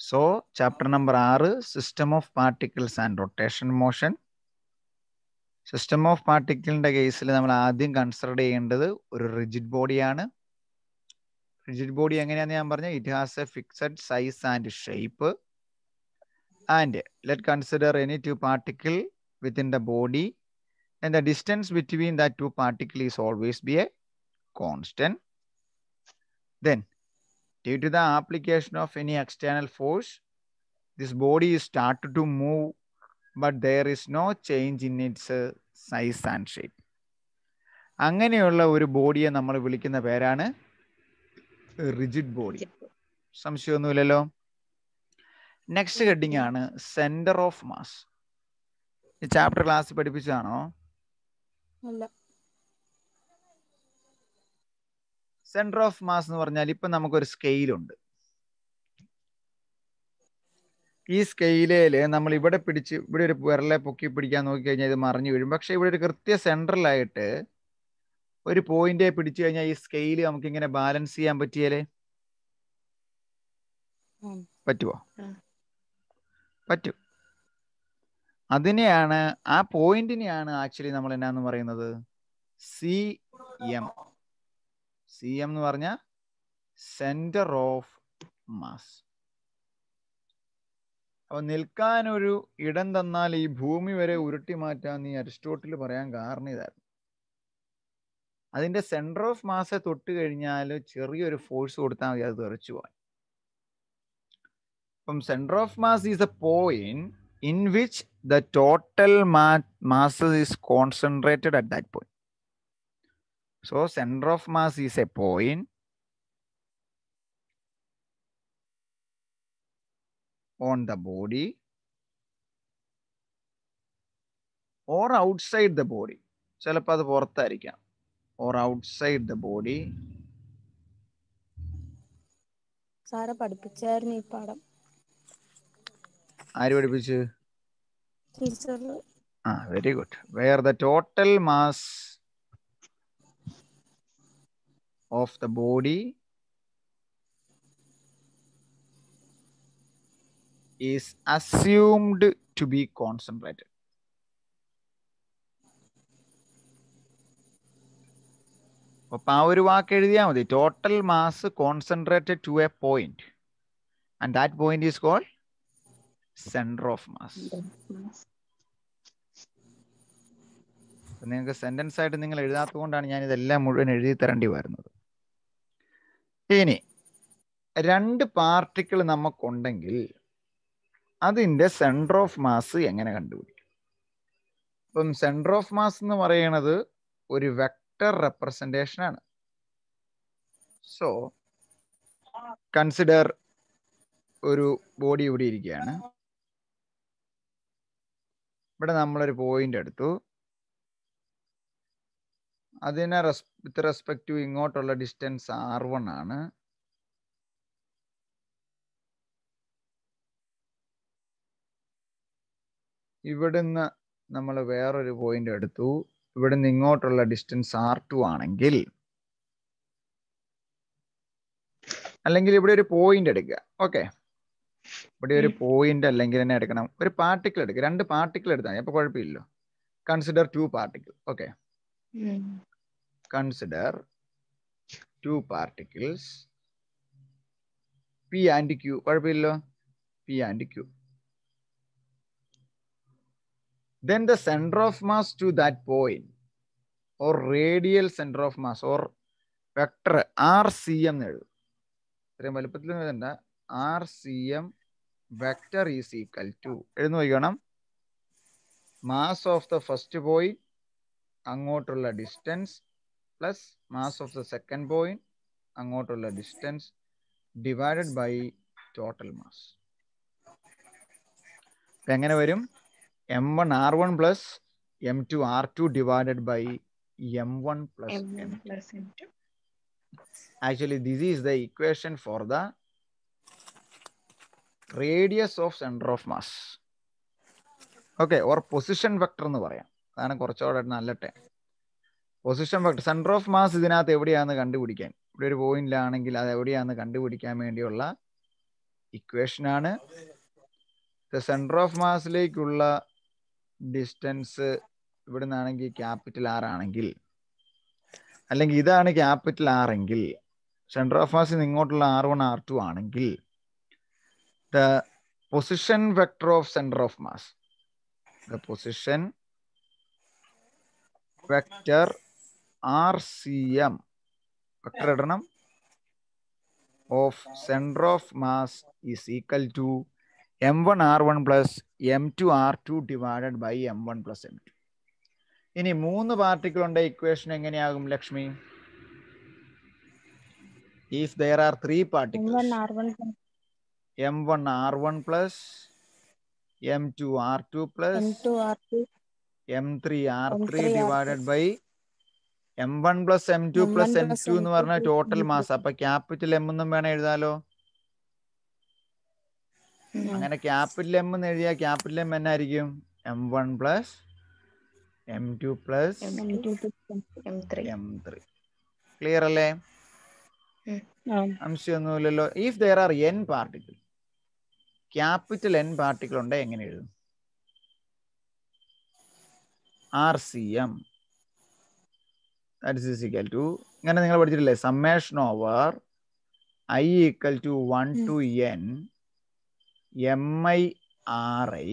So chapter number ആറ് system of particles and rotation motion system of പാർട്ടിക്കിളിന്റെ കേസിൽ നമ്മൾ ആദ്യം കൺസിഡർ ചെയ്യേണ്ടത് ഒരു റിജിഡ് ബോഡിയാണ് റിജിഡ് ബോഡി എങ്ങനെയാന്ന് ഞാൻ പറഞ്ഞ it has a fixed size and shape and let consider any two particle within the body and the distance between that two particle is always be a constant. Then, due to the application of any external force, this body is started to move, but there is no change in its uh, size and shape. അങ്ങനെയുള്ള ഒരു ബോഡിയെ നമ്മൾ വിളിക്കുന്ന പേരാണ് rigid body സംശയമൊന്നുമില്ലല്ലോ next heading ആണ് centre of mass ഈ chapter class പഠിപ്പിച്ചതാണോ അല്ല സെന്റർ ഓഫ് മാസ് എന്ന് പറഞ്ഞാൽ ഇപ്പൊ നമുക്കൊരു സ്കെയിലുണ്ട് ഈ സ്കെയിലേല് നമ്മൾ ഇവിടെ പിടിച്ച് ഇവിടെ ഒരു വിരലെ പൊക്കി പിടിക്കാൻ നോക്കി കഴിഞ്ഞാൽ ഇത് മറിഞ്ഞു വീഴും പക്ഷെ ഇവിടെ ഒരു കൃത്യ സെൻട്രലായിട്ട് ഒരു പോയിന്റ് പിടിച്ചു കഴിഞ്ഞാൽ ഈ സ്കെയില് നമുക്ക് ഇങ്ങനെ ബാലൻസ് ചെയ്യാൻ പറ്റിയാലേ ഉം. പറ്റുമോ ഉം. പറ്റും അതിനെയാണ് ആ പോയിന്റിനെയാണ് ആക്ച്വലി നമ്മൾ എന്നാന്ന് പറയുന്നത് സി എം സി എം എന്ന് പറഞ്ഞ സെന്റർ ഓഫ് മാസ് അപ്പൊ നിൽക്കാൻ ഒരു ഇടം തന്നാൽ ഈ ഭൂമി വരെ ഉരുട്ടി മാറ്റാൻ ഈ അരിസ്റ്റോട്ടിൽ പറയാൻ കാരണം ഇതായിരുന്നു അതിന്റെ സെന്റർ ഓഫ് മാസ് തൊട്ട് കഴിഞ്ഞാൽ ചെറിയൊരു ഫോഴ്സ് കൊടുത്താൽ മതി അത് തെറിച്ചു പോകാൻ അപ്പം centre of mass is a point in which the total ma- mass is concentrated at that point. So, center of mass is a point on the body or outside the body. ചിലപ്പോൾ അത് പുറത്തായിരിക്കാം or outside the body സാറെ പഠിപ്പിച്ചായിരുന്നു ഈ പാഠം ആര് പഠിപ്പിച്ച് teacher ആ very good where the total mass of the body is assumed to be concentrated അപ്പൊ ആ ഒരു വാക്ക് എഴുതിയാൽ മതി total mass concentrated to a point and that point is called centre of mass നിങ്ങൾക്ക് സെന്റൻസ് ആയിട്ട് നിങ്ങൾ എഴുതാത്തത് കൊണ്ടാണ് ഞാൻ ഇതെല്ലാം മുഴുവൻ എഴുതി തരേണ്ടി വരുന്നത് ഇനി രണ്ട് പാർട്ടിക്കിൾ നമുക്കുണ്ടെങ്കിൽ അതിൻ്റെ സെൻറ്റർ ഓഫ് മാസ് എങ്ങനെ കണ്ടുപിടിക്കും ഇപ്പം സെൻറ്റർ ഓഫ് മാസ് എന്ന് പറയുന്നത് ഒരു വെക്ടർ റെപ്രസെൻറ്റേഷൻ ആണ് സോ കൺസിഡർ ഒരു ബോഡി ഇവിടെ ഇരിക്കുകയാണ് ഇവിടെ നമ്മളൊരു പോയിന്റ് എടുത്തു അതിനെ റെസ് വിത്ത് റെസ്പെക്ട് ടു ഇങ്ങോട്ടുള്ള ഡിസ്റ്റൻസ് ആർ വൺ ആണ് ഇവിടുന്ന് നമ്മൾ വേറൊരു പോയിന്റ് എടുത്തു ഇവിടുന്ന് ഇങ്ങോട്ടുള്ള ഡിസ്റ്റൻസ് ആർ ടു ആണെങ്കിൽ അല്ലെങ്കിൽ ഇവിടെ ഒരു പോയിന്റ് എടുക്കുക ഓക്കെ ഇവിടെ ഒരു പോയിന്റ് അല്ലെങ്കിൽ തന്നെ എടുക്കണം ഒരു പാർട്ടിക്കിൾ എടുക്കുക രണ്ട് പാർട്ടിക്കിൾ എടുത്താൽ അപ്പൊ കുഴപ്പമില്ലല്ലോ consider two particle okay consider two particles p and q കുഴപ്പമില്ലല്ലോ p and q then the center of mass to that point or radial center of mass or vector rcm എന്ന് എഴുതും ഇത്രയും വലുപ്പത്തിൽ എഴുതണ്ട R C M vector is equal to എഴുതി നോക്കണം mass of the first point അങ്ങോട്ടുള്ള distance plus mass of the second point അങ്ങോട്ടുള്ള distance divided by total mass എങ്ങനെ വരും M one R one plus M two R two divided by M one plus M actually this is the equation for the radius of centre of mass okay or position vector എന്ന് പറയാം അതാണ് കുറച്ചുകൂടെ നല്ല time position vector centre of mass ഇതിനകത്ത് എവിടെയാണെന്ന് കണ്ടുപിടിക്കാൻ ഇവിടെ ഒരു പോയിന്റിലാണെങ്കിൽ അത് എവിടെയാണെന്ന് കണ്ടുപിടിക്കാൻ വേണ്ടിയുള്ള ഇക്വേഷൻ ആണ് സെന്റർ ഓഫ് മാസിലേക്കുള്ള ഡിസ്റ്റൻസ് ഇവിടെ നിന്നാണെങ്കിൽ ക്യാപിറ്റൽ ആർ ആണെങ്കിൽ അല്ലെങ്കിൽ ഇതാണ് ക്യാപിറ്റൽ ആർ എങ്കിൽ സെന്റർ ഓഫ് മാസിൽ നിന്ന് ഇങ്ങോട്ടുള്ള ആർ വൺ ആർ ടു ആണെങ്കിൽ the position vector of centre of mass the position vector R C M vector ഇടണം of centre of mass is equal to M one R one plus M two R two divided by M one plus M two ഇനി മൂന്ന് പാർട്ടിക്കിളുണ്ട് equation എങ്ങനെയാകും Lakshmi if there are three M1 particles R1 M one R one plus M two R two plus M2 R2 M three R three M3 R3. Divided by M one plus M two M1 plus M plus two എന്ന് M2 പറഞ്ഞാൽ plus total M2. Mass അപ്പൊ capital M എന്നും വേണം എഴുതാലോ അങ്ങനെ capital M എന്ന് എഴുതിയാൽ capital M എന്നായിരിക്കും M one plus M two plus M2 M three M three clear അല്ലേ ആ സംശയമൊന്നുമില്ലല്ലോ if there are N particle capital N particle ഉണ്ടെങ്കിൽ എങ്ങനെ എഴുതും R C M that is equal to ഇങ്ങനെ നിങ്ങൾ പഠിച്ചിട്ടില്ലേ summation over I equal to one to N M I R I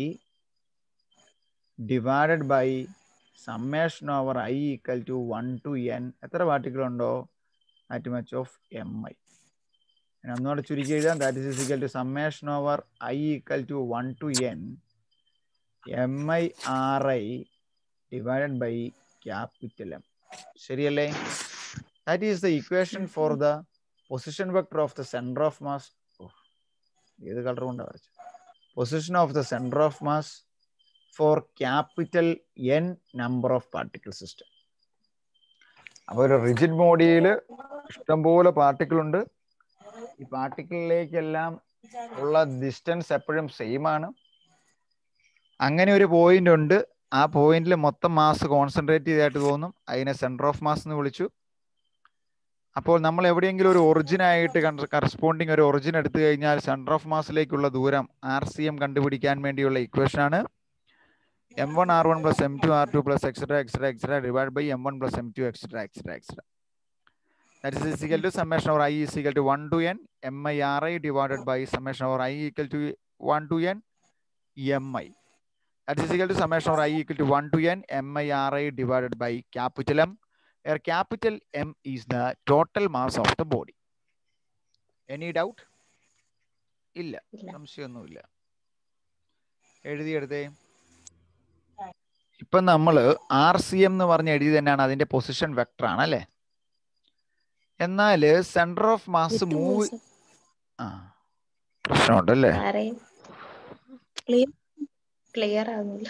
divided by summation over I equal to one to N എത്ര particle ഉണ്ടോ that much of M I ഒന്നുകൂടെ ചുരുക്കി എഴുതാം that is equal to summation over I equal to one to N M I R I divided by capital M ശരിയല്ലേ that is the equation for the position vector of the centre of mass ഏത് colour കൊണ്ടാണ് വരച്ചത് position of the centre of mass for capital N number of particle system അപ്പോൾ ഒരു rigid ബോഡിയിൽ ഇഷ്ടംപോലെ particle ഉണ്ട് ഈ പാർട്ടിക്കിളിലേക്കെല്ലാം ഉള്ള ഡിസ്റ്റൻസ് എപ്പോഴും സെയിം ആണ് അങ്ങനെ ഒരു പോയിന്റ് ഉണ്ട് ആ പോയിന്റിൽ മൊത്തം മാസ് കോൺസെൻട്രേറ്റ് ചെയ്തായിട്ട് തോന്നും അതിനെ സെന്റർ ഓഫ് മാസ് എന്ന് വിളിച്ചു അപ്പോൾ നമ്മൾ എവിടെയെങ്കിലും ഒരു ഒറിജിൻ ആയിട്ട് കറസ്പോണ്ടിങ് ഒരു ഒറിജിൻ എടുത്തു കഴിഞ്ഞാൽ സെന്റർ ഓഫ് മാസിലേക്കുള്ള ദൂരം ആർ സി എം കണ്ടുപിടിക്കാൻ വേണ്ടിയുള്ള ഇക്വേഷൻ ആണ് M one R one plus M two R two plus etcetera etcetera etcetera divide by M one plus M two etcetera etcetera etcetera That is equal to summation over i is equal to 1 to n MIRI divided by summation over i equal to 1 to n MI. That is equal to summation over i equal to 1 to n MIRI divided by capital M, where capital M is the total mass of the body. Any doubt? ഇല്ല ഇല്ല. സംശയമൊന്നുമില്ല എഴുതിയെടുത്തേ ഇപ്പൊ നമ്മൾ R C M എന്ന് പറഞ്ഞ് എഴുതി തന്നെയാണ് അതിന്റെ പൊസിഷൻ വെക്ടർ ആണ് അല്ലേ എന്നാൽ സെന്റർ ഓഫ് മാസ് മൂവ് ആ പ്രശ്നമുണ്ടല്ലേ ആരെയും Clear? ക്ലിയർ ആവുന്നില്ല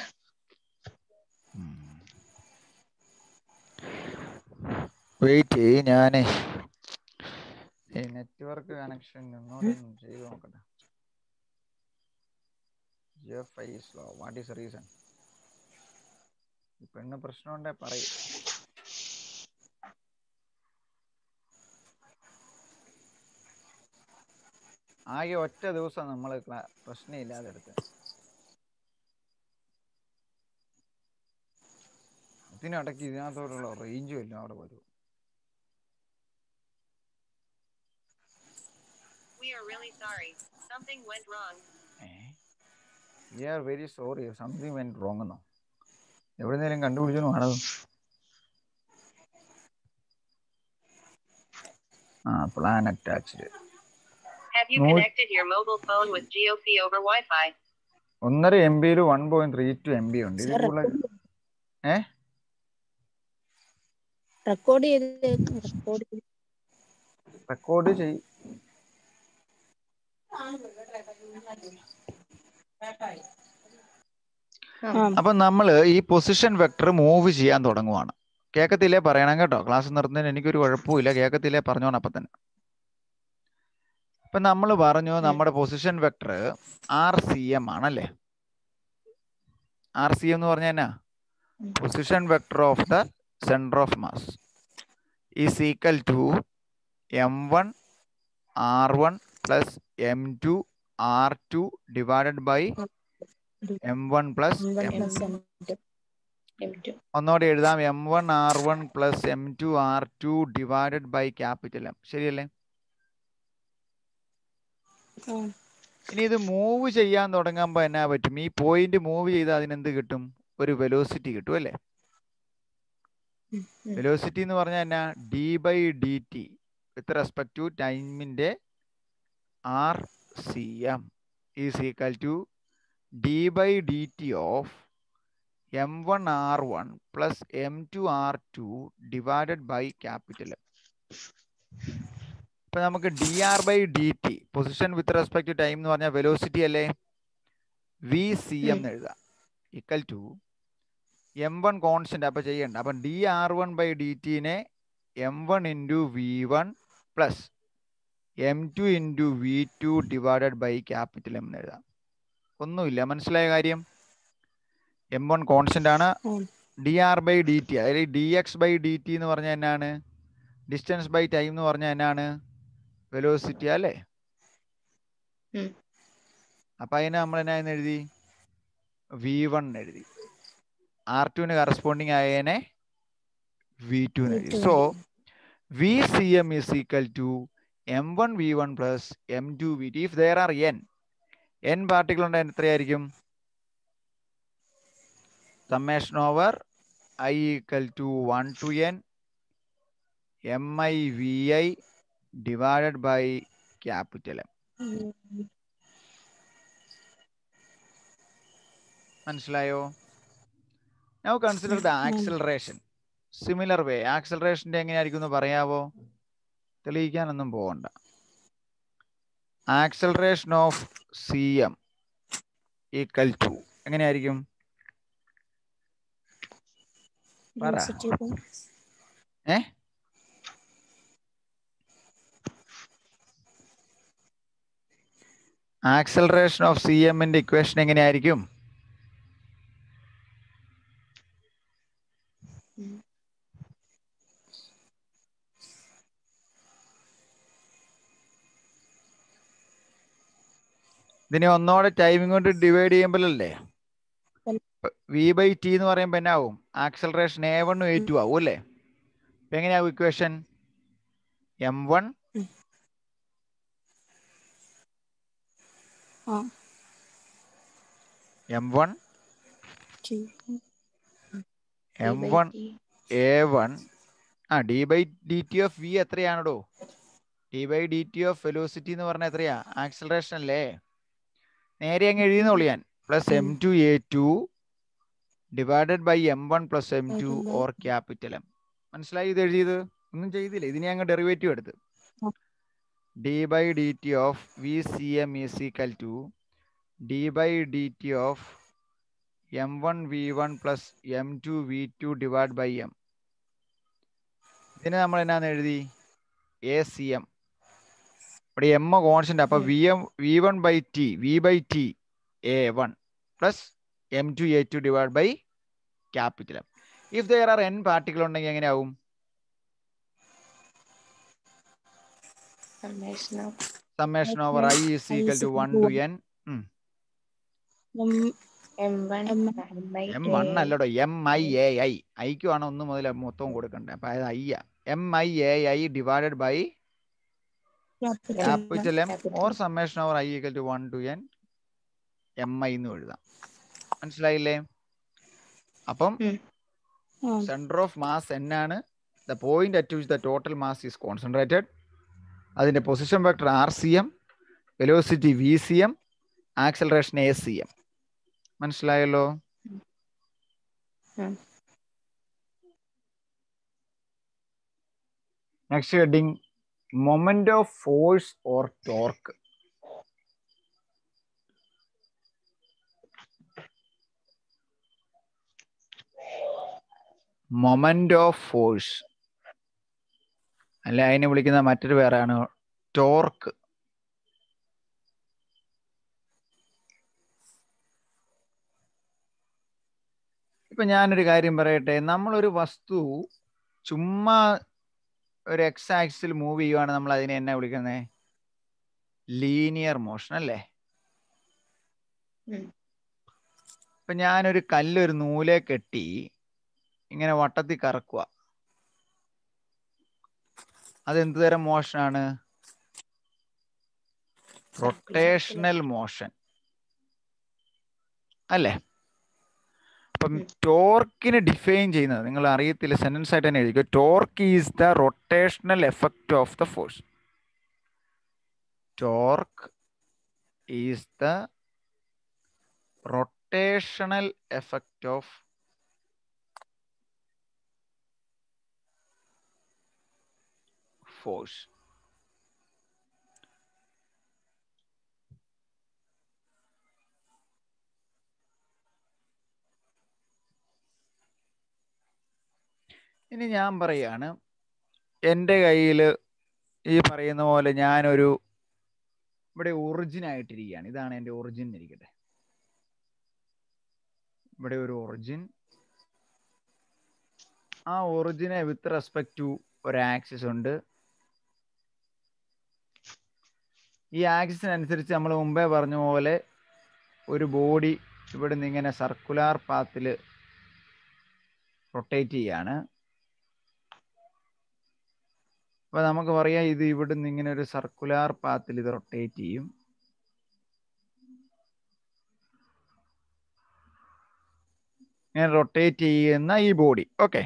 വെയിറ്റ് ചെയ്യ് ഞാനേ ഈ നെറ്റ്വർക്ക് കണക്ഷൻ ഒന്നുകൂടെ ഒന്ന് ചെയ്ത് നോക്കട്ടെ JioFi slow what is reason പെണ്ണ് പ്രശ്നമുണ്ടേ പറയും ആകെ ഒറ്റ ദിവസം നമ്മൾ പ്രശ്നമില്ലാതെ എടുത്ത് ഇതിനിടയ്ക്ക് ഇതിനകത്തോടുള്ള റേഞ്ചും ഇല്ല അവിടെ വരും We are really sorry. Something went wrong. We are very sorry something went wrong എന്നോ എവിടെന്നേലും കണ്ടുപിടിച്ചു ആണത് ആ plan attached Have you No. connected your mobile phone with GeoFi over Wi-Fi? ഒന്നര എം ബിയിൽ one point three two M B ഉണ്ട് ഇത് Sir, കൂടുതൽ ഏ റെക്കോർഡ് ചെയ്ത് റെക്കോർഡ് ചെയ്ത് റെക്കോർഡ് ചെയ് ആ അപ്പൊ നമ്മൾ ഈ പൊസിഷൻ വെക്ടർ മൂവ് ചെയ്യാൻ തുടങ്ങുവാണ് കേക്കത്തില്ലേ പറയണം കേട്ടോ ക്ലാസ് നിർത്തുന്നതിന് എനിക്കൊരു കുഴപ്പമില്ല കേക്കത്തില്ലേ പറഞ്ഞോണം അപ്പൊ തന്നെ അപ്പൊ നമ്മൾ പറഞ്ഞു നമ്മുടെ position vector R C M ആണല്ലേ ആർ സി എം എന്ന് പറഞ്ഞാൽ എന്നാ ഉം. Position vector of the centre of mass is equal to M one R one plus M two R two divided by M one plus M1 M plus M2. M two ഒന്നുകൂടി എഴുതാം M one R one plus M two R two divided by capital M ശരിയല്ലേ ആ. ഇനി ഇത് move ചെയ്യാൻ തുടങ്ങുമ്പോൾ എന്നാ പറ്റും ഈ പോയിന്റ് മൂവ് ചെയ്താൽ അതിനെന്ത് കിട്ടും ഒരു വെലോസിറ്റി കിട്ടും അല്ലേ ഉം. വെലോസിറ്റി എന്ന് പറഞ്ഞാൽ എന്നാ D by D T with respect to ടൈമിന്റെ R C M is equal to D by D T of M one R one plus M two R two divided by capital M ഇപ്പൊ നമുക്ക് D R by D T position with respect to time എന്ന് പറഞ്ഞാൽ velocity അല്ലേ V C M എന്ന് എഴുതാം equal to M one constant അപ്പൊ ചെയ്യണ്ട അപ്പൊ D R one by D ടിനെ M one into V one plus M two into V two divided by capital M എന്ന് എഴുതാം ഒന്നുമില്ല മനസ്സിലായ കാര്യം എം വൺ കോൺസ്റ്റന്റ് ആണ് ഉം. D R by D T അതായത് D X by D T എന്ന് പറഞ്ഞാൽ എന്നാണ് ഡിസ്റ്റൻസ് ബൈ ടൈം എന്ന് പറഞ്ഞാൽ എന്നാണ് വെലോസിറ്റി അല്ലേ ഉം. അപ്പൊ അതിനെ നമ്മൾ എന്നാ എന്ന് എഴുതി വി വൺ എഴുതി ആർ ടുവിന് കറസ്പോണ്ടിങ് ആയതിനെ വി ടു എന്ന് എഴുതി V2 so V C M is equal to M one V one plus M two V T if there are N N particle ഉണ്ടെങ്കിൽ എത്രയായിരിക്കും summation over I equal to one to N M I V I divided by capital M ഉം. മനസ്സിലായോ now consider the ഉം. Acceleration similar way ആക്സിലറേഷന്റെ എങ്ങനെയായിരിക്കും എന്ന് പറയാവോ തെളിയിക്കാനൊന്നും പോകണ്ട acceleration of C M equal to എങ്ങനെയായിരിക്കും പറ. Velocity by A acceleration of C എമ്മിന്റെ ഇക്വേഷൻ എങ്ങനെയായിരിക്കും ഇതിനെ ഒന്നോടെ ടൈമിംഗ് കൊണ്ട് ഡിവൈഡ് ചെയ്യുമ്പോഴല്ലേ വി ബൈ ടി എന്ന് പറയുമ്പോൾ എന്നാവും ആക്സലറേഷൻ എ വണ്ണും എ ടു ആവും അല്ലേ അപ്പൊ എങ്ങനെയാവും ഇക്വേഷൻ എം വൺ ആ M one T. M one A one ആ D by D T of V എത്രയാണോ D by D T of velocity എന്ന് പറഞ്ഞാൽ എത്രയാ ആക്സലറേഷൻ അല്ലേ നേരെ അങ്ങ് എഴുതിയെന്നുള്ളൂ ഞാൻ plus M two A two divided by M one plus M two Divided by- or capital M മനസ്സിലായി ഇത് എഴുതിയത് ഒന്നും ചെയ്തില്ല ഇതിനെ അങ്ങ് ഡെറിവേറ്റീവ് എടുത്ത് ആ. D by D T of V C M is equal to D by D T of M one V one plus M two V two divide by M ഇതിന് നമ്മൾ എന്നാന്ന് എഴുതി എ സി എം ഇവിടെ M constant അപ്പൊ V M V one by T V by T A one plus M two A two divide by capital M if there are N particle ഉണ്ടെങ്കിൽ എങ്ങനെയാവും summation of summation over I is I equal is to equal one to to one. N M M one M- M one അല്ലടോ M I A I ഐക്കും ആണ് ഒന്ന് മുതൽ മൊത്തം കൊടുക്കണ്ടേ അപ്പൊ അതായത് I M I A I divided by capital capital M Capital. Or summation over I equal to one to N M I എന്ന് എഴുതാം മനസ്സിലായില്ലേ അപ്പം ആ സെന്റർ ഓഫ് മാസ് എൻ ആണ് the point at which the total mass is concentrated അതിന്റെ position vector R C M velocity V C M acceleration A C M മനസ്സിലായല്ലോ ഉം. Next heading moment of force or torque moment of force അല്ല അതിനെ വിളിക്കുന്ന മറ്റൊരു പേരാണ് torque ഇപ്പൊ ഞാനൊരു കാര്യം പറയട്ടെ നമ്മളൊരു വസ്തു ചുമ്മാ ഒരു എക്സ് ആക്സിൽ മൂവ് ചെയ്യുവാണ് നമ്മൾ അതിനെ എന്നാ വിളിക്കുന്നത് ലീനിയർ മോഷൻ അല്ലേ ഉം. ഇപ്പൊ ഞാനൊരു കല്ലൊരു നൂലെ കെട്ടി ഇങ്ങനെ വട്ടത്തിൽ കറക്കുക അത് എന്ത് തരം മോഷനാണ് റൊട്ടേഷണൽ മോഷൻ അല്ലേ അപ്പം ഉം. ടോർക്കിനെ ഡിഫൈൻ ചെയ്യുന്നത് നിങ്ങൾ അറിയത്തില്ല സെന്റൻസ് ആയിട്ട് തന്നെ എഴുതിക്കുക torque is the rotational effect of the force torque is the rotational effect of force ഇനി ഞാൻ പറയാണ് എൻ്റെ കയ്യിൽ ഈ പറയുന്ന പോലെ ഞാനൊരു ഇവിടെ ഒറിജിൻ ആയിട്ടിരിക്കുകയാണ് ഇതാണ് എൻ്റെ ഒറിജിൻ ഇരിക്കട്ടെ ഇവിടെ ഒരു ഒറിജിൻ ആ ഒറിജിനെ വിത്ത് റെസ്പെക്ട് ടു ഒരു ആക്സിസ് ഉണ്ട് ഈ ആക്സിസിനനുസരിച്ച് നമ്മൾ മുമ്പേ പറഞ്ഞ പോലെ ഒരു ബോഡി ഇവിടെ നിന്ന് ഇങ്ങനെ സർക്കുലാർ പാത്തിൽ റൊട്ടേറ്റ് ചെയ്യാണ് അപ്പൊ നമുക്ക് പറയാം ഇത് ഇവിടുന്ന് ഇങ്ങനെ ഒരു സർക്കുലാർ പാത്തിൽ ഇത് റൊട്ടേറ്റ് ചെയ്യും ഇങ്ങനെ റൊട്ടേറ്റ് ചെയ്യുന്ന ഈ ബോഡി ഓക്കെ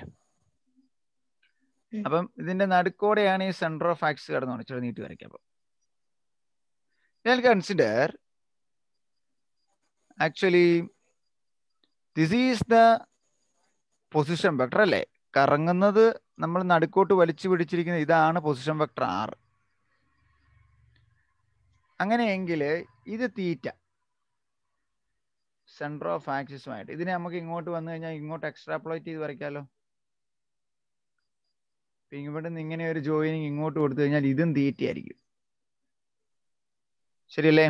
ഉം. അപ്പം ഇതിന്റെ നടുക്കോടെയാണ് ഈ സെന്റർ ഓഫ് ആക്സ് കിടന്നു ഇച്ചിരി നീട്ടി വരയ്ക്കാം അപ്പം ഞാൻ consider actually this is the position vector അല്ലേ കറങ്ങുന്നത് നമ്മൾ നടുക്കോട്ട് വലിച്ചു പിടിച്ചിരിക്കുന്ന ഇതാണ് പൊസിഷൻ വെക്ടർ ആറ് അങ്ങനെയെങ്കിൽ ഇത് തീറ്റ സെൻറ്റർ ഓഫ് ആക്സിസുമായിട്ട് ഇതിനെ നമുക്ക് ഇങ്ങോട്ട് വന്നു കഴിഞ്ഞാൽ ഇങ്ങോട്ട് എക്സ്ട്രാപ്ലോയിറ്റ് ചെയ്ത് വരയ്ക്കാമല്ലോ ഇപ്പൊ ഇവിടെ നിന്ന് ഇങ്ങനെ ഒരു ജോയിനിങ് ഇങ്ങോട്ട് കൊടുത്തു കഴിഞ്ഞാൽ ഇതും തീറ്റയായിരിക്കും ശരിയല്ലേ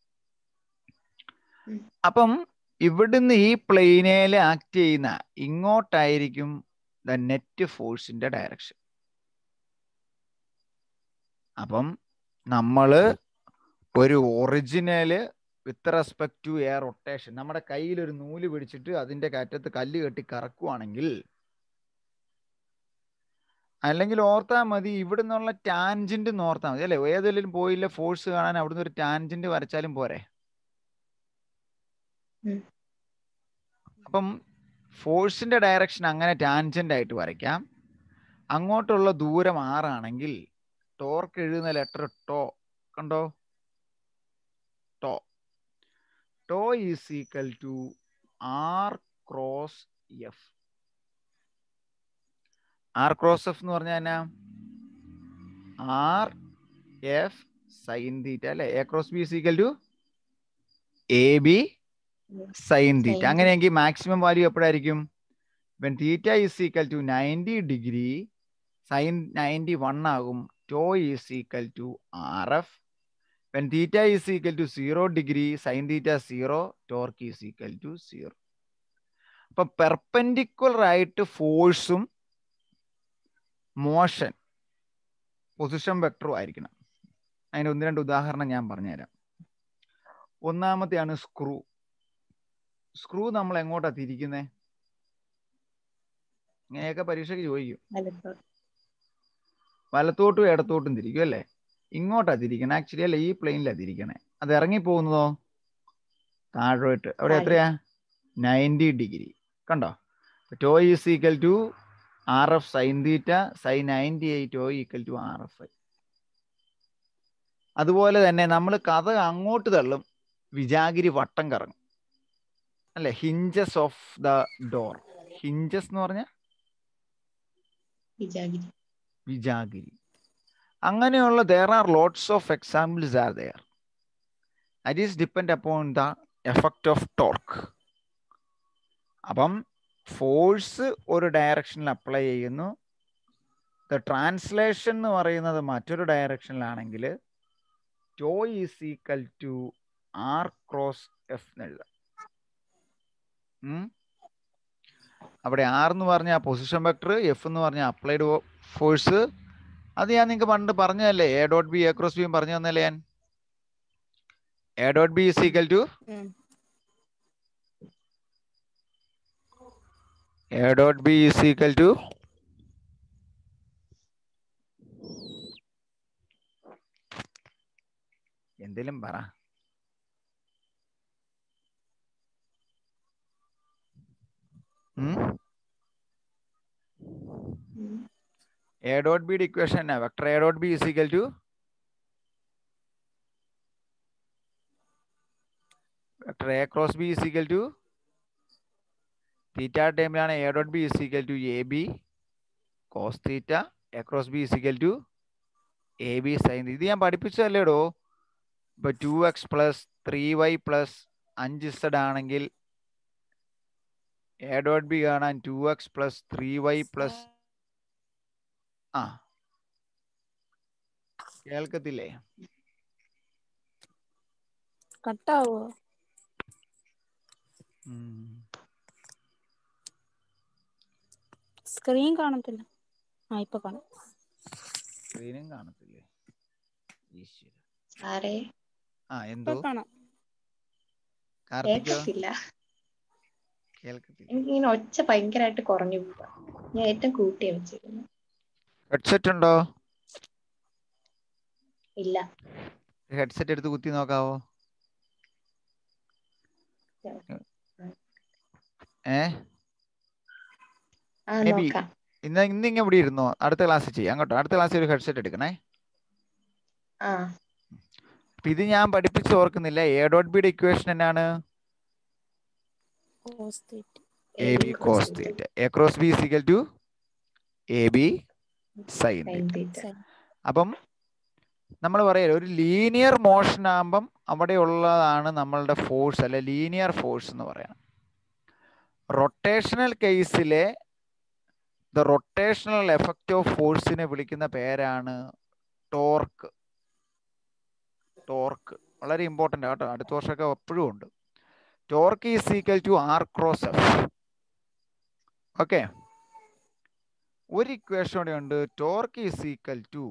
ഉം. അപ്പം ഇവിടുന്ന് ഈ പ്ലെയിനേൽ ആക്ട് ചെയ്യുന്ന ഇങ്ങോട്ടായിരിക്കും ദ നെറ്റ് ഫോഴ്സിന്റെ ഡയറക്ഷൻ അപ്പം നമ്മള് ഒരു original with respect to a rotation നമ്മുടെ കയ്യിൽ ഒരു നൂല് പിടിച്ചിട്ട് അതിന്റെ കാറ്റത്ത് കല്ല് കെട്ടി കറക്കുവാണെങ്കിൽ അല്ലെങ്കിൽ ഓർത്താൽ മതി ഇവിടെ നിന്നുള്ള ടാൻജന്റ് ഓർത്താൽ മതി അല്ലെ ഏതെങ്കിലും പോയില്ല ഫോഴ്സ് കാണാൻ അവിടുന്ന് ഒരു ടാൻജന്റ് വരച്ചാലും പോരെ ഉം. അപ്പം ഫോഴ്സിന്റെ ഡയറക്ഷൻ അങ്ങനെ ടാൻജന്റ് ആയിട്ട് വരയ്ക്കാം അങ്ങോട്ടുള്ള ദൂരം ആറാണെങ്കിൽ ടോർക്ക് എഴുതുന്ന ലെറ്റർ ടോ കണ്ടോ tau tau is equal to R cross F R cross F എന്ന് പറഞ്ഞാൽ എന്നാ ആർ എഫ് സൈൻ തീറ്റ അല്ലെ A cross B equal to A B sine theta Sin അങ്ങനെയെങ്കിൽ മാക്സിമം വാല്യൂ എപ്പോഴായിരിക്കും when theta is equal to ninety degree sine ninety one ആകും tau is equal to R F when theta is equal to zero degree sine theta zero torque is equal to zero അപ്പൊ perpendicular ആയിട്ട് ഫോഴ്സും motion position വെക്ടറും ആയിരിക്കണം അതിന് ഒന്ന് രണ്ട് ഉദാഹരണം ഞാൻ പറഞ്ഞുതരാം ഒന്നാമത്തെയാണ് സ്ക്രൂ സ്ക്രൂ നമ്മൾ എങ്ങോട്ടാ തിരിക്കുന്നേ ഇങ്ങനെയൊക്കെ പരീക്ഷയ്ക്ക് ചോദിക്കും വലത്തോട്ട് വലത്തോട്ടും ഇടത്തോട്ടും തിരിക്കും അല്ലേ ഇങ്ങോട്ടാ തിരിക്കണേ ആക്ച്വലി അല്ല ഈ പ്ലെയിനിലാ തിരിക്കണേ അത് ഇറങ്ങി പോകുന്നതോ താഴോട്ട് അവിടെ താഴെ. എത്രയാ നയൻറ്റി ഡിഗ്രി കണ്ടോ tau is equal to R F sine theta sine ninety eight tau equal to R F അതുപോലെ തന്നെ നമ്മൾ കഥ അങ്ങോട്ട് തള്ളും വിജാഗിരി വട്ടം കറങ്ങും അല്ലെ hinges of the door hinges എന്ന് പറഞ്ഞ വിജാഗിരി വിജാഗിരി അങ്ങനെയുള്ള there are lots of examples are there that is depend upon the effect of torque അപ്പം ഫോഴ്സ് ഒരു ഡയറക്ഷനിൽ അപ്ലൈ ചെയ്യുന്നു ദ ട്രാൻസ്ലേഷൻ എന്ന് പറയുന്നത് മറ്റൊരു ഡയറക്ഷനിലാണെങ്കിൽ tau is equal to R cross F എന്നെഴുതാം ഉം. അവിടെ ആർ എന്ന് പറഞ്ഞ പൊസിഷൻ വെക്ടർ എഫ് എന്ന് പറഞ്ഞ അപ്ലൈഡ് ഫോഴ്സ് അത് ഞാൻ നിങ്ങൾക്ക് പണ്ട് പറഞ്ഞതല്ലേ A dot B A cross ബിയും പറഞ്ഞു തന്നല്ലേ ഞാൻ A dot B is equal to ഉം. A dot B is equal to എന്തേലും പറ ഉം? ഉം. എ ഡോട്ട് ബിയുടെ ഇക്വേഷൻ എന്നാ vector A dot B is equal to vector A cross B is equal to theta ടൈമിലാണ് A dot B is equal to A B cos theta A cross B is equal to A B sign ഇത് ഞാൻ പഠിപ്പിച്ചതല്ലേടോ ഇപ്പൊ two X plus three Y plus അഞ്ച് Z ആണെങ്കിൽ A dot B കാണാൻ two X plus three Y plus ആ കേൾക്കത്തില്ലേ കട്ടാവോ ഉം. സ്ക്രീൻ കാണത്തില്ല ആ ഇപ്പൊ കാണാം സ്ക്രീനും കാണത്തില്ലേ ഈശ്വര സാറേ ആ ഇപ്പൊ എന്തോ കാണാം കാർത്തിക്കോ കേൾക്കത്തില്ല കേൾക്കത്തില്ല എനിക്കിങ്ങനെ ഒച്ച ഭയങ്കരമായിട്ട് കുറഞ്ഞു പോവാ ഞാൻ ഏറ്റവും കൂട്ടിയാ വെച്ചിരുന്നു ഹെഡ്സെറ്റ് ഉണ്ടോ ഇല്ല ഹെഡ്സെറ്റ് എടുത്ത് കുത്തി നോക്കാവോ ഏ ആ Maybe. നോക്കാം ഇന്ന് ഇന്ന് ഇങ്ങനെ ഇവിടെ ഇരുന്നോ അടുത്ത ക്ലാസ്സിൽ ചെയ്യാം അങ്ങോട്ടോ അടുത്ത ക്ലാസ്സിൽ ഒരു ഹെഡ്സെറ്റ് എടുക്കണേ ആ അപ്പൊ ഇത് ഞാൻ പഠിപ്പിച്ച് ഓർക്കുന്നില്ല എ ഡോട്ട് ബിയുടെ ഇക്വേഷൻ എന്നാണ് cos theta A B cos theta A cross B is equal to A B sine sine theta sine അപ്പം നമ്മൾ പറയല്ലോ ഒരു ലീനിയർ മോഷൻ ആകുമ്പം അവിടെ ഉള്ളതാണ് നമ്മളുടെ ഫോഴ്സ് അല്ലെ ലീനിയർ ഫോഴ്സ് എന്ന് പറയാം റൊട്ടേഷണൽ കേസിലെ ദ റൊട്ടേഷണൽ എഫക്റ്റ് ഓഫ് ഫോഴ്സിനെ വിളിക്കുന്ന പേരാണ് ടോർക്ക് ടോർക്ക് വളരെ ഇമ്പോർട്ടൻ്റ് കേട്ടോ അടുത്ത വർഷമൊക്കെ എപ്പോഴും ഉണ്ട് torque is equal to R cross F okay ഒരു ഇക്വേഷൻ കൂടെ ഉണ്ട് torque is equal to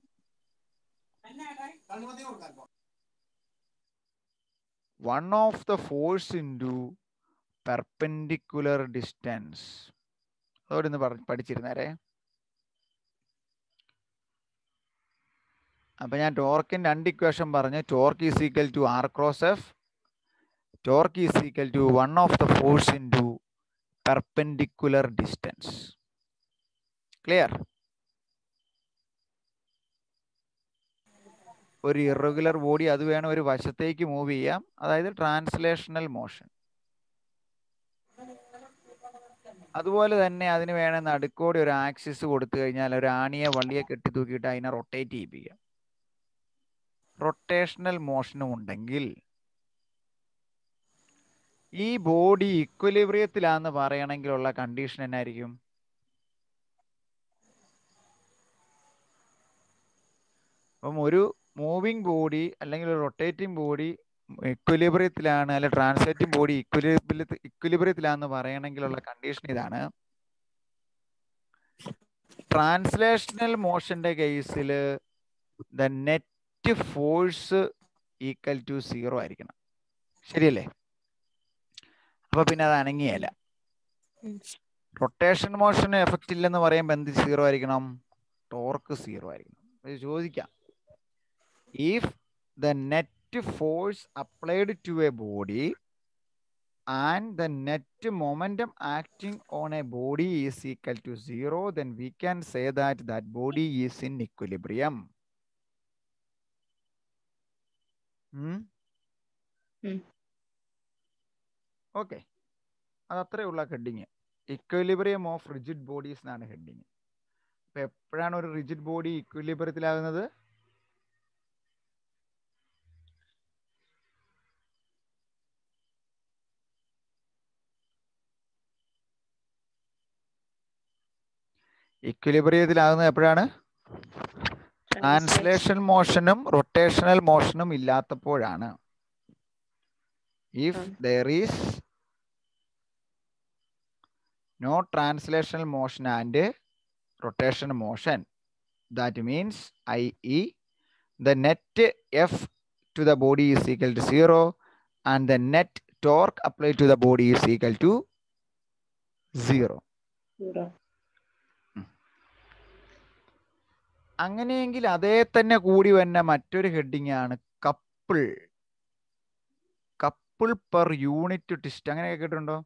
one of the force into perpendicular distance അതോടെ ഒന്ന് പറ- പഠിച്ചിരുന്നേരെ അപ്പൊ ഞാൻ ടോർക്കിന്റെ രണ്ട് ഇക്വേഷൻ പറഞ്ഞു torque is equal to R cross F torque is equal to one of the force in to perpendicular distance clear ഒരു irregular body അത് വേണം ഒരു വശത്തേക്ക് മൂവ് ചെയ്യാം അതായത് ട്രാൻസ്ലേഷണൽ മോഷൻ അതുപോലെ തന്നെ അതിന് വേണം നടുക്കോടെ ഒരു ആക്സിസ് കൊടുത്തു കഴിഞ്ഞാൽ ഒരു ആണിയെ വള്ളിയെ കെട്ടി തൂക്കിയിട്ട് അതിനെ റൊട്ടേറ്റ് ചെയ്യിപ്പിക്കാം റൊട്ടേഷണൽ മോഷനും ഉണ്ടെങ്കിൽ ഈ ബോഡി ഇക്വലിബ്രിയത്തിലാന്ന് പറയണമെങ്കിലുള്ള കണ്ടീഷൻ എന്നായിരിക്കും അപ്പം ഒരു മൂവിങ് ബോഡി അല്ലെങ്കിൽ ഒരു റൊട്ടേറ്റിംഗ് ബോഡി ഇക്വലിബ്രിയത്തിലാണ് അല്ലെ ട്രാൻസ്ലേറ്റിംഗ് ബോഡി ഇക്വലിബ്രിയത്തിൽ ഇക്വലിബ്രിയത്തിലാന്ന് പറയണമെങ്കിലുള്ള കണ്ടീഷൻ ഇതാണ് ട്രാൻസ്ലേഷണൽ മോഷന്റെ കേസിൽ the net force equal to zero ആയിരിക്കണം ശരിയല്ലേ അപ്പൊ പിന്നെ അത് അനങ്ങിയല്ല ഉം. റൊട്ടേഷൻ മോഷന് എഫക്റ്റ് ഇല്ലെന്ന് പറയുമ്പോൾ എന്ത് സീറോ ആയിരിക്കണം ടോർക്ക് സീറോ ആയിരിക്കണം ഇത് ചോദിക്കാം if the net force applied to a body and the net momentum acting on a body is equal to zero then we can say that that body is in equilibrium ഉം. Okay അത് അത്രേ ഉള്ള heading equilibrium of rigid bodies എന്നാണ് heading അപ്പൊ എപ്പോഴാണ് ഒരു rigid body ഇക്വലിബ്രിയത്തിലാകുന്നത് ഇക്വലിബ്രിയത്തിലാകുന്നത് എപ്പോഴാണ് ട്രാൻസ്ലേഷൻ മോഷനും റൊട്ടേഷണൽ മോഷനും ഇല്ലാത്തപ്പോഴാണ് ഇഫ് ഉം. There is no translational motion and rotation motion that means I E the net F to the body is equal to zero and the net torque apply to the body is equal to zero zero അങ്ങനെയെങ്കിൽ അതേ തന്നെ കൂടി വന്ന മറ്റൊരു heading ആണ് couple couple per unit twist അങ്ങനെ കേട്ടിട്ടുണ്ടോ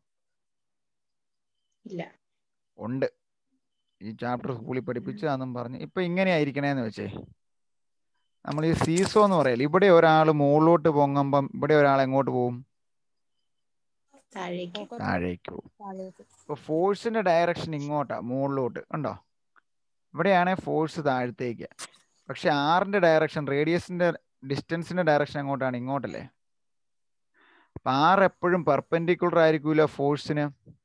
ഇല്ല ഉണ്ട് ഈ ചാപ്റ്റർ സ്കൂളിൽ പഠിപ്പിച്ചതാന്നും പറഞ്ഞ് ഇപ്പൊ ഇങ്ങനെ ആയിരിക്കണേന്ന് വെച്ചേ നമ്മൾ ഈ സീസോ എന്ന് പറയല്ലേ ഇവിടെ ഒരാൾ മുകളിലോട്ട് പൊങ്ങുമ്പം ഇവിടെ ഒരാൾ എങ്ങോട്ട് പോകും താഴേക്ക് താഴേക്ക് പോകും താഴേക്ക് ഇപ്പൊ ഫോഴ്സിന്റെ ഡയറക്ഷൻ ഇങ്ങോട്ടാ മുകളിലോട്ട് ഉണ്ടോ ഇവിടെയാണെ ഫോഴ്സ് താഴത്തേക്ക് പക്ഷെ ആറിന്റെ ഡയറക്ഷൻ റേഡിയസിന്റെ ഡിസ്റ്റൻസിന്റെ ഡയറക്ഷൻ എങ്ങോട്ടാണ് ഇങ്ങോട്ടല്ലേ അപ്പൊ ആർ എപ്പോഴും പെർപെൻഡിക്കുലർ ആയിരിക്കൂല ഫോഴ്സിന്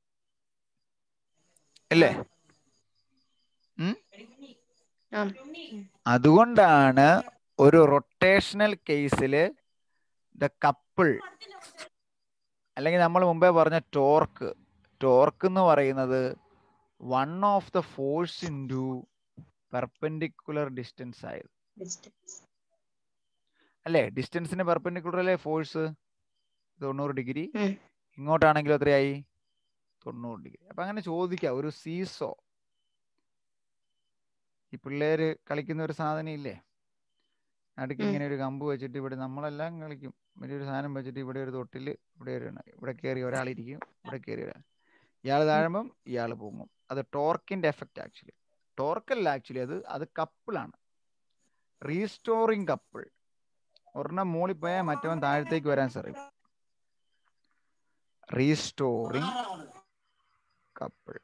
അല്ലേ ആ അതുകൊണ്ടാണ് ഒരു റൊട്ടേഷണൽ കേസിൽ ദ കപ്പിൾ അല്ലെങ്കിൽ നമ്മൾ മുമ്പേ പറഞ്ഞ ടോർക്ക് ടോർക്ക് എന്ന് പറയുന്നത് one of the force in to perpendicular distance ആയത് ഡിസ്റ്റൻസ് അല്ലേ ഡിസ്റ്റൻസിന് പെർപെൻഡിക്കുലർ അല്ലേ ഫോഴ്സ് തൊണ്ണൂറ് ഡിഗ്രി ഉം. ഇങ്ങോട്ടാണെങ്കിലും എത്രയായി തൊണ്ണൂറ് ഡിഗ്രി അപ്പൊ അങ്ങനെ ചോദിക്കാം ഒരു സീസോ ഈ പിള്ളേര് കളിക്കുന്ന ഒരു സാധനം ഇല്ലേ നടുക്ക് ഉം. ഇങ്ങനെ ഒരു കമ്പ് വെച്ചിട്ട് ഇവിടെ നമ്മളെല്ലാം കളിക്കും വലിയൊരു സാധനം വെച്ചിട്ട് ഇവിടെ ഒരു തൊട്ടില് ഇവിടെ ഒരു എണ്ണ. ഇവിടെ കയറി ഒരാളിരിക്കും ഇവിടെ കയറി ഒരാൾ ഇയാൾ താഴുമ്പം ഇയാൾ പൊങ്ങും അത് ടോർക്കിന്റെ എഫക്റ്റ് ആക്ച്വലി ടോർക്കല്ല ആക്ച്വലി അത് അത് കപ്പിളാണ് റീസ്റ്റോറിങ് കപ്പിൾ ഒരെണ്ണം മുകളിൽ പോയാൽ മറ്റവൻ താഴത്തേക്ക് വരാൻ ശ്രമിക്കും റീസ്റ്റോറിങ് കപ്പിൾ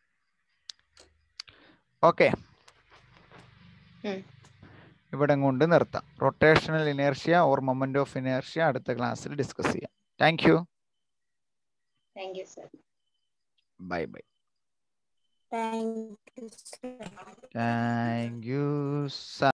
ഓക്കെ ഉം. ഇവിടെ കൊണ്ട് നിർത്താം rotational inertia or moment of inertia അടുത്ത ക്ലാസ്സിൽ ഡിസ്കസ് ചെയ്യാം thank you thank you sir bye bye thank you thank U